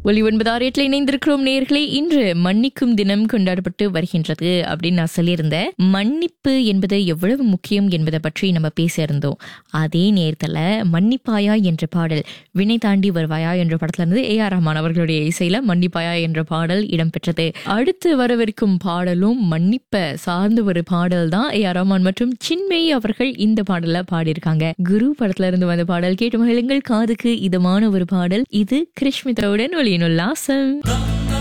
ஒலி ஒன்பதாறு எட்டில் இணைந்திருக்கிறோம் நேர்களே இன்று மன்னிக்கும் தினம் கொண்டாடப்பட்டு வருகின்றது அப்படின்னு நான் சொல்லியிருந்தேன் மன்னிப்பு என்பது எவ்வளவு முக்கியம் என்பதை பற்றி நம்ம பேசியிருந்தோம் அதே நேரத்துல மன்னிப்பாயா என்ற பாடல் வினை தாண்டி வருவாயா என்ற படத்துல இருந்து ஏ ஆர் ரஹ்மான் அவர்களுடைய இசையில மன்னிப்பாயா என்ற பாடல் இடம்பெற்றது அடுத்து வரவிருக்கும் பாடலும் மன்னிப்ப சார்ந்த ஒரு பாடல் தான் ஏ ஆர் ரஹ்மான் மற்றும் சின்மயி அவர்கள் இந்த பாடல பாடியிருக்காங்க குரு படத்துல இருந்து வந்த பாடல் கேட்டு மகிழுங்கள் காதுக்கு இதமான ஒரு பாடல் இது கிருஷ்மிதாவுடன் ஒளியினுள்ளாசம்